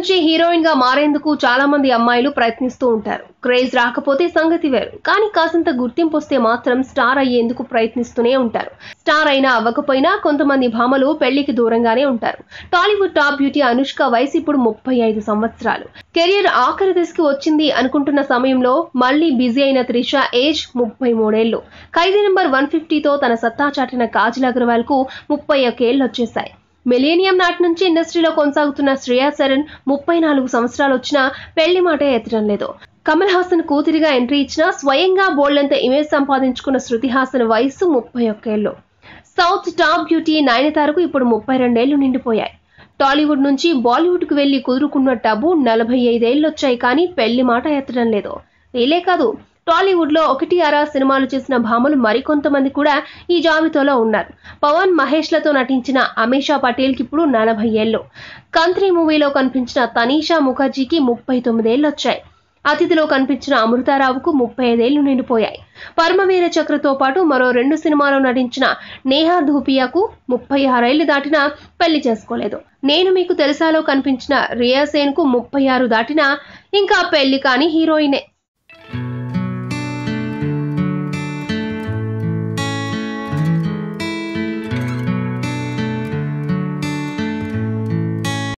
నుంచి హీరోయిన్ గా మారేందుకు చాలా మంది అమ్మాయిలు ప్రయత్నిస్తూ ఉంటారు క్రేజ్ రాకపోతే సంగతి వేరు కానీ కాసింత గుర్తింపు వస్తే మాత్రం స్టార్ అయ్యేందుకు ప్రయత్నిస్తూనే ఉంటారు స్టార్ అయినా అవ్వకపోయినా కొంతమంది భామలు పెళ్లికి దూరంగానే ఉంటారు టాలీవుడ్ టాప్ బ్యూటీ అనుష్క వయసు ఇప్పుడు ముప్పై ఐదు సంవత్సరాలు కెరియర్ ఆఖరి దశకి వచ్చింది అనుకుంటున్న సమయంలో మళ్ళీ బిజీ అయిన త్రిష ఏజ్ ముప్పై మూడేళ్లు ఖైదీ నెంబర్ వన్ ఫిఫ్టీతో తన సత్తా చాటిన కాజల్ అగర్వాల్ కు ముప్పై ఒకేళ్లు వచ్చేశాయి మిలేనియం నాటి నుంచి ఇండస్ట్రీలో కొనసాగుతున్న శ్రేయా సరన్ ముప్పై నాలుగు సంవత్సరాలు వచ్చినా పెళ్లి మాటే ఎత్తడం లేదు కమల్ హాసన్ కూతురిగా ఎంట్రీ ఇచ్చినా స్వయంగా బోల్డంత ఇమేజ్ సంపాదించుకున్న శృతి హాసన్ వయస్సు ముప్పై ఒక్కేళ్లు సౌత్ టాప్ బ్యూటీ నయనతారకు ఇప్పుడు ముప్పై రెండేళ్లు నిండిపోయాయి టాలీవుడ్ నుంచి బాలీవుడ్కు వెళ్లి కుదురుకున్న టబు నలభై ఐదేళ్లు వచ్చాయి కానీ పెళ్లి మాట ఎత్తడం లేదు వీలే కాదు టాలీవుడ్ లో ఒకటి అరా సినిమాలు చేసిన భామలు మరికొంతమంది కూడా ఈ జాబితాలో ఉన్నారు పవన్ మహేష్ లతో నటించిన అమీషా పటేల్ కి ఇప్పుడు నలభై ఏళ్ళు కంత్రి మూవీలో కనిపించిన తనీషా ముఖర్జీకి ముప్పై తొమ్మిదేళ్లు వచ్చాయి అతిథిలో కనిపించిన అమృతారావుకు ముప్పై ఐదేళ్లు నిండిపోయాయి పరమవీర చక్రతో పాటు మరో రెండు సినిమాలో నటించిన నేహా ధూపియాకు ముప్పై ఆరేళ్లు దాటినా పెళ్లి చేసుకోలేదు నేను మీకు తెలుసాలో కనిపించిన రియా సేన్ కు ముప్పై ఆరు దాటినా ఇంకా పెళ్లి కాని హీరోయినే